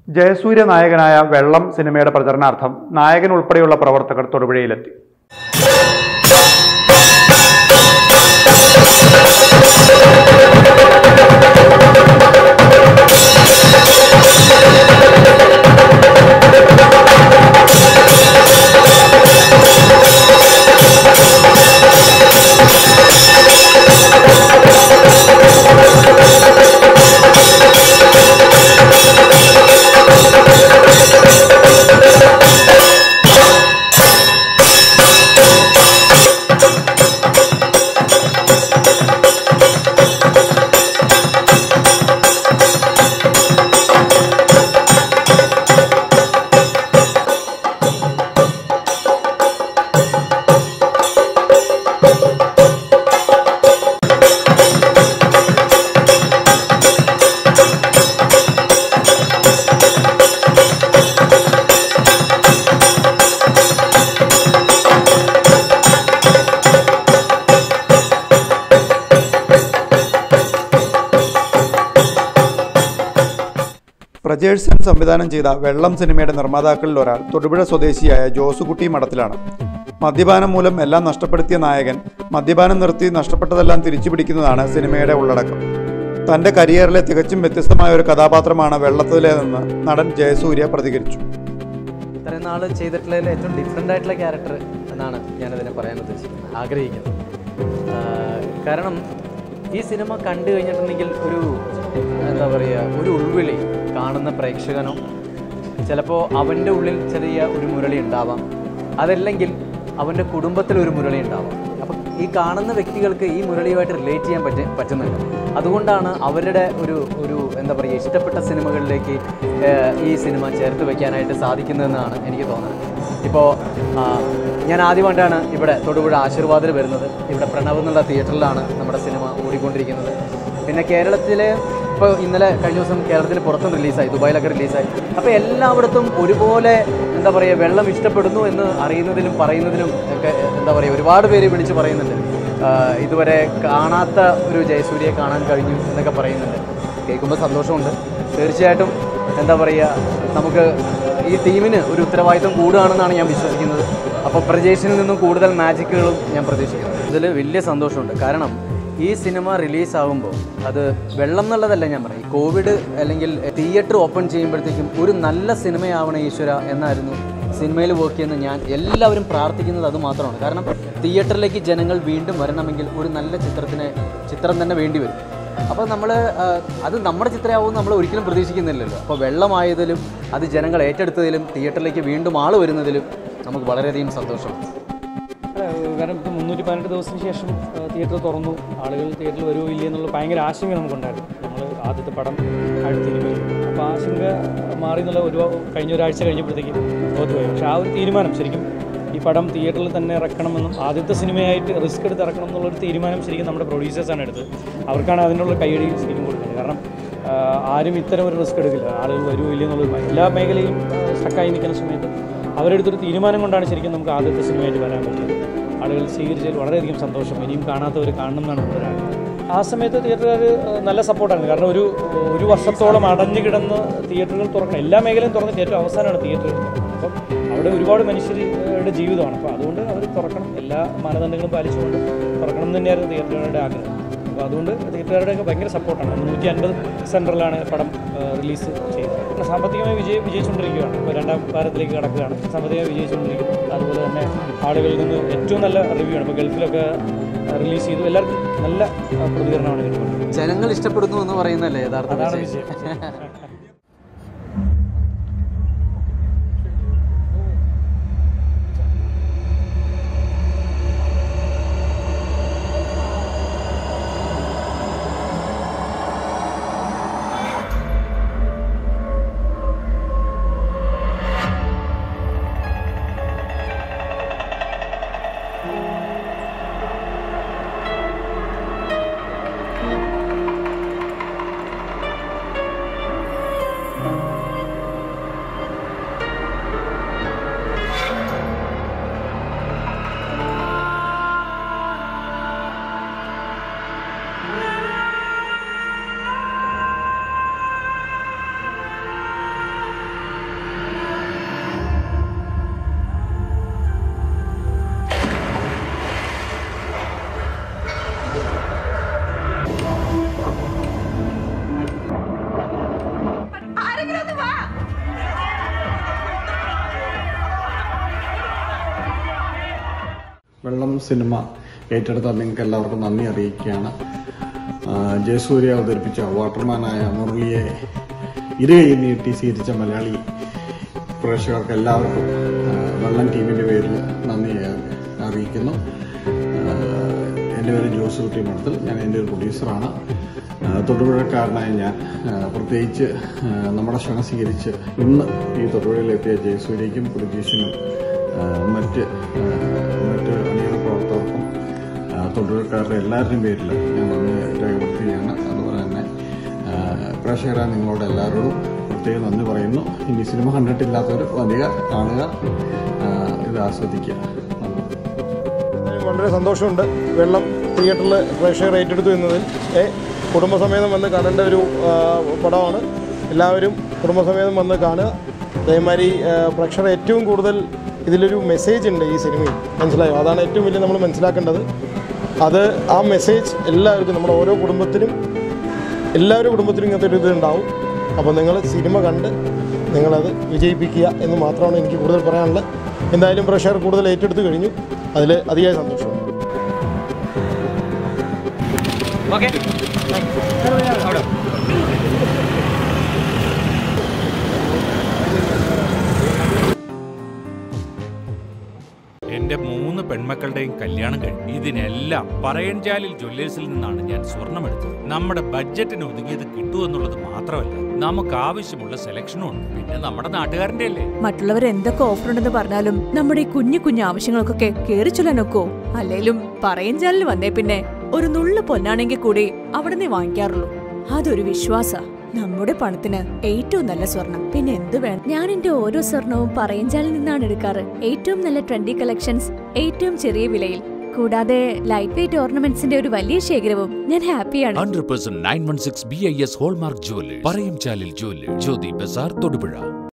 ജയസൂര്യ നായകനായ വെള്ളം സിനിമയുടെ പ്രചരണാർത്ഥം നായകൻ ഉൾപ്പെടെയുള്ള പ്രവർത്തകർ തൊടുപുഴയിലെത്തി പ്രജേഴ്സൺ സംവിധാനം ചെയ്ത വെള്ളം സിനിമയുടെ നിർമ്മാതാക്കളിൽ ഒരാൾ തൊടുപുഴ സ്വദേശിയായ ജോസുകുട്ടി മഠത്തിലാണ് മദ്യപാനം മൂലം എല്ലാം നഷ്ടപ്പെടുത്തിയ നായകൻ മദ്യപാനം നിർത്തി നഷ്ടപ്പെട്ടതെല്ലാം തിരിച്ചു പിടിക്കുന്നതാണ് സിനിമയുടെ ഉള്ളടക്കം തന്റെ കരിയറിലെ തികച്ചും വ്യത്യസ്തമായ ഒരു കഥാപാത്രമാണ് വെള്ളത്തിലേതെന്ന് നടൻ ജയസൂര്യ പ്രതികരിച്ചു ഇത്രയും നാൾ ചെയ്തിട്ടുള്ളതിൽ ഏറ്റവും ഡിഫറെൻ്റ് ആയിട്ടുള്ള ക്യാരക്ടർ എന്നാണ് ഞാനതിനെ പറയാൻ ഉദ്ദേശിക്കുന്നത് ആഗ്രഹിക്കുന്നത് ആ, കാരണം ഈ സിനിമ കണ്ടു കഴിഞ്ഞിട്ടുണ്ടെങ്കിൽ ഒരു എന്താ പറയുക ഒരു ഉൾവിളി കാണുന്ന പ്രേക്ഷകനോ ചിലപ്പോൾ അവൻ്റെ ഉള്ളിൽ ചെറിയ ഒരു മുരളി ഉണ്ടാവാം അതല്ലെങ്കിൽ അവൻ്റെ കുടുംബത്തിൽ ഒരു മുരളി ഉണ്ടാവാം അപ്പം ഈ കാണുന്ന വ്യക്തികൾക്ക് ഈ മുരളിയുമായിട്ട് റിലേറ്റ് ചെയ്യാൻ പറ്റ പറ്റുന്നുണ്ട് അതുകൊണ്ടാണ് അവരുടെ ഒരു ഒരു എന്താ പറയുക ഇഷ്ടപ്പെട്ട സിനിമകളിലേക്ക് ഏഹ്, ഈ സിനിമ ചേർത്ത് വെക്കാനായിട്ട് സാധിക്കുന്നതെന്നാണ് എനിക്ക് തോന്നുന്നത് ഇപ്പോൾ ഞാൻ ആദ്യമായിട്ടാണ് ഇവിടെ തൊടുപുഴ ആശീർവാദിൽ വരുന്നത് ഇവിടെ പ്രണവ് എന്നുള്ള തിയേറ്ററിലാണ് നമ്മുടെ സിനിമ ഓടിക്കൊണ്ടിരിക്കുന്നത് പിന്നെ കേരളത്തിലെ ഇപ്പോൾ ഇന്നലെ കഴിഞ്ഞ ദിവസം കേരളത്തിൽ പുറത്തും റിലീസായി ദുബായിലൊക്കെ റിലീസായി അപ്പോൾ എല്ലായിടത്തും ഒരുപോലെ എന്താ പറയുക വെള്ളം ഇഷ്ടപ്പെടുന്നു എന്ന് അറിയുന്നതിലും പറയുന്നതിലും ഒക്കെ എന്താ പറയുക ഒരുപാട് പേര് വിളിച്ച് പറയുന്നുണ്ട് ആ, ഇതുവരെ കാണാത്ത ഒരു ജയസൂര്യയെ കാണാൻ കഴിഞ്ഞു എന്നൊക്കെ പറയുന്നുണ്ട് കേൾക്കുമ്പോൾ സന്തോഷമുണ്ട് തീർച്ചയായിട്ടും എന്താ പറയുക നമുക്ക് ഈ ടീമിന് ഒരു ഉത്തരവാദിത്വം കൂടുകയാണെന്നാണ് ഞാൻ വിശ്വസിക്കുന്നത് അപ്പോൾ പ്രജേഷിൽ നിന്നും കൂടുതൽ മാജിക്കുകളും ഞാൻ പ്രതീക്ഷിക്കുന്നു ഇതിൽ വലിയ സന്തോഷമുണ്ട് കാരണം ഈ സിനിമ റിലീസാകുമ്പോൾ അത് വെള്ളം എന്നുള്ളതല്ല ഞാൻ പറയും കോവിഡ് അല്ലെങ്കിൽ തിയേറ്റർ ഓപ്പൺ ചെയ്യുമ്പോഴത്തേക്കും ഒരു നല്ല സിനിമയാവണ ഈശ്വര എന്നായിരുന്നു സിനിമയിൽ വർക്ക് ചെയ്യുന്ന ഞാൻ എല്ലാവരും പ്രാർത്ഥിക്കുന്നത് അത് മാത്രമാണ് കാരണം തിയേറ്ററിലേക്ക് ജനങ്ങൾ വീണ്ടും വരണമെങ്കിൽ ഒരു നല്ല ചിത്രത്തിന് ചിത്രം തന്നെ വേണ്ടി വരും അപ്പോൾ നമ്മൾ അത് നമ്മുടെ ചിത്രമാവും നമ്മൾ ഒരിക്കലും പ്രതീക്ഷിക്കുന്നില്ലല്ലോ അപ്പോൾ വെള്ളമായതിലും അത് ജനങ്ങൾ ഏറ്റെടുത്തതിലും തിയേറ്ററിലേക്ക് വീണ്ടും ആൾ വരുന്നതിലും നമുക്ക് വളരെയധികം സന്തോഷമാണ് അല്ല, കാരണം ഇത് മുന്നൂറ്റി പതിനെട്ട് ദിവസത്തിന് ശേഷം തിയേറ്റർ തുറന്നു ആളുകൾ തിയേറ്ററിൽ വരുമോ ഇല്ലേ എന്നുള്ള ഭയങ്കര ആശങ്ക നമുക്കുണ്ടായിരുന്നു നമ്മൾ ആദ്യത്തെ പടം അടുത്തിരിക്കും അപ്പോൾ ആശങ്ക മാറി എന്നുള്ള ഒരു കഴിഞ്ഞ ഒരാഴ്ച കഴിഞ്ഞപ്പോഴത്തേക്കും ബോധമായി പക്ഷേ ആ ഒരു തീരുമാനം ശരിക്കും ഈ പടം തിയേറ്ററിൽ തന്നെ ഇറക്കണമെന്നും ആദ്യത്തെ സിനിമയായിട്ട് റിസ്ക് എടുത്ത് ഇറക്കണം എന്നുള്ളൊരു തീരുമാനം ശരിക്കും നമ്മുടെ പ്രൊഡ്യൂസേഴ്സാണ് എടുത്തത് അവർക്കാണ് അതിനുള്ള കൈയടി ശരിക്കും കൊടുക്കുന്നത് കാരണം ആ, ആരും ഇത്തരം ഒരു റിസ്ക് എടുക്കില്ല ആളുകൾ വരുമോ ഇല്ലേ എന്നുള്ളത് എല്ലാ മേഖലയും സ്റ്റക്കായി നിൽക്കുന്ന സമയത്ത് അവരെടുത്തൊരു തീരുമാനം കൊണ്ടാണ് ശരിക്കും നമുക്ക് ആദ്യത്തെ സിനിമയായിട്ട് വരാൻ പറ്റിയത് ആളുകൾ സ്വീകരിച്ചതിൽ വളരെയധികം സന്തോഷം ഇനിയും കാണാത്തവർ കാണണം എന്നാണ് നമ്മുടെ ഒരു ആഗ്രഹം ആ സമയത്ത് തിയേറ്ററുകാർ നല്ല സപ്പോർട്ടാണ് കാരണം ഒരു ഒരു വർഷത്തോളം അടഞ്ഞു കിടന്ന് തിയേറ്ററുകൾ തുറക്കണം എല്ലാ മേഖലയും തുറന്നിട്ട് ഏറ്റവും അവസാനമാണ് തിയേറ്ററുകൾ തുറക്കുന്നത് അപ്പം അവിടെ ഒരുപാട് മനുഷ്യരുടെ ജീവിതമാണ് അപ്പോൾ അതുകൊണ്ട് അവർ തുറക്കണം എല്ലാ മാനദണ്ഡങ്ങളും പാലിച്ചുകൊണ്ട് തുറക്കണം എന്ന് തന്നെയായിരുന്നു തിയേറ്ററുകളുടെ ആഗ്രഹം അപ്പോൾ അതുകൊണ്ട് തിയേറ്ററുകാരുടെയൊക്കെ ഭയങ്കര സപ്പോർട്ടാണ് നൂറ്റി അൻപത് സെൻറ്ററിലാണ് പടം റിലീസ് ചെയ്തത് പിന്നെ സാമ്പത്തികമായി വിജയ വിജയിച്ചുകൊണ്ടിരിക്കുകയാണ് ഇപ്പോൾ രണ്ടാം വാരത്തിലേക്ക് കടക്കുകയാണ് സാമ്പത്തികമായി വിജയിച്ചുകൊണ്ടിരിക്കുന്നു അതുപോലെ തന്നെ ആളുകളിൽ നിന്ന് ഏറ്റവും നല്ല റിവ്യൂ ആണ് ഇപ്പോൾ ഗൾഫിലൊക്കെ റിലീസ് ചെയ്തു എല്ലാവർക്കും നല്ല ആ, പ്രതികരണമാണ് കിട്ടുന്നത് ജനങ്ങൾ ഇഷ്ടപ്പെടുന്നു എന്ന് പറയുന്നല്ലേ യഥാർത്ഥ അതാണ് വിജയം. വിജയം വെള്ളം സിനിമ ഏറ്റെടുത്ത നിങ്ങൾക്ക് എല്ലാവർക്കും നന്ദി അറിയിക്കുകയാണ് ആ, ജയസൂര്യ അവതരിപ്പിച്ച വാട്ടർമാനായ മുരളിയെ ഇരുകൈ നീട്ടി സ്വീകരിച്ച മലയാളി പ്രേക്ഷകർക്ക് എല്ലാവർക്കും ആ, വെള്ളം ടീമിന്റെ പേരിൽ നന്ദി അറിയിക്കുന്നു ആ, എൻ്റെ പേര് ജോസ് കുട്ടി മഠത്തിൽ ഞാൻ എൻ്റെ ഒരു പ്രൊഡ്യൂസറാണ് ആ, തൊടുപുഴക്കാരനായ ഞാൻ ആ, പ്രത്യേകിച്ച് ആ, നമ്മുടെ ക്ഷണം സ്വീകരിച്ച് ഇന്ന് ഈ തൊടുപുഴയിലെത്തിയ ജയസൂര്യയ്ക്കും പ്രതീഷിനും ആ, മറ്റ് ആ, മറ്റ് അണിയറ പ്രവർത്തകർക്കും ആ, തൊടുപുഴക്കാരുടെ എല്ലാവരുടെയും പേരിൽ ഞാൻ നന്ദി രേഖപ്പെടുത്തുകയാണ് അതുപോലെ തന്നെ ആ, പ്രേക്ഷകരായ നിങ്ങളോട് എല്ലാവരോടും പ്രത്യേകം നന്ദി പറയുന്നു ഇനി സിനിമ കണ്ടിട്ടില്ലാത്തവർ വരിക കാണുക ആ, ഇത് ആസ്വദിക്കുക നന്ദി വളരെ സന്തോഷമുണ്ട് വെള്ളം തിയേറ്ററിൽ പ്രേക്ഷകർ ഏറ്റെടുത്തു എന്നതിൽ ഏ, കുടുംബസമേതം വന്ന് കാണേണ്ട ഒരു ആ, പടമാണ് എല്ലാവരും കുടുംബസമേതം വന്ന് കാണുക അതേമാതിരി ആ, പ്രേക്ഷകർ ഏറ്റവും കൂടുതൽ ഇതിലൊരു മെസ്സേജ് ഉണ്ട് ഈ സിനിമയിൽ മനസ്സിലായോ അതാണ് ഏറ്റവും വലിയ നമ്മൾ മനസ്സിലാക്കേണ്ടത് അത് ആ മെസ്സേജ് എല്ലാവർക്കും നമ്മുടെ ഓരോ കുടുംബത്തിനും എല്ലാവരുടെ കുടുംബത്തിനും ഇങ്ങനത്തെ ഒരു ഇതുണ്ടാവും അപ്പോൾ നിങ്ങൾ സിനിമ കണ്ട് നിങ്ങളത് വിജയിപ്പിക്കുക എന്ന് മാത്രമാണ് എനിക്ക് കൂടുതൽ പറയാനുള്ളത് എന്തായാലും പ്രേക്ഷകർ കൂടുതൽ ഏറ്റെടുത്ത് കഴിഞ്ഞു അതിൽ അതിയായ സന്തോഷം എന്റെ മൂന്ന് പെൺമക്കളുടെയും കല്യാണം കഴിഞ്ഞു ഇതിനെല്ലാം പറയൻചാലിൽ ജ്വല്ലേഴ്സിൽ നിന്നാണ് ഞാൻ സ്വർണമെടുത്തത് നമ്മുടെ ബഡ്ജറ്റിന് ഒതുങ്ങിയത് കിട്ടുമെന്നുള്ളത് മാത്രമല്ല നമുക്ക് ആവശ്യമുള്ള സെലക്ഷനും ഉണ്ട് പിന്നെ നമ്മുടെ നാട്ടുകാരന്റെ അല്ലേ മറ്റുള്ളവർ എന്തൊക്കെ ഓഫർ ഉണ്ടെന്ന് പറഞ്ഞാലും നമ്മുടെ ഈ കുഞ്ഞു കുഞ്ഞു ആവശ്യങ്ങൾക്കൊക്കെ കേറി ചൊല്ലാനൊക്കോ അല്ലേലും പറയഞ്ചാലിൽ വന്നേ പിന്നെ ഒരു നുള്ളു പൊന്നാണെങ്കിൽ കൂടി അവിടെ നിന്ന് വാങ്ങിക്കാറുള്ളൂ അതൊരു വിശ്വാസ നമ്മുടെ പണത്തിന് ഏറ്റവും നല്ല സ്വർണം പിന്നെ എന്ത് വേണം ഞാൻ എന്റെ ഓരോ സ്വർണവും പറയഞ്ചാലിൽ നിന്നാണ് എടുക്കാറ് ഏറ്റവും നല്ല ട്രെൻഡി കളക്ഷൻസ് ഏറ്റവും ചെറിയ വിലയിൽ കൂടാതെ ലൈറ്റ് വെയിറ്റ് ഓർണമെന്റ്സിന്റെ ഒരു വലിയ ശേഖരവും ഞാൻ ഹാപ്പിയാണ് hundred percent nine one six B I S hallmark jewellers പറയും ചാലിൽ ജുവല്ലേഴ്സ് ജ്യോതി ബസാർ തൊടുപുഴ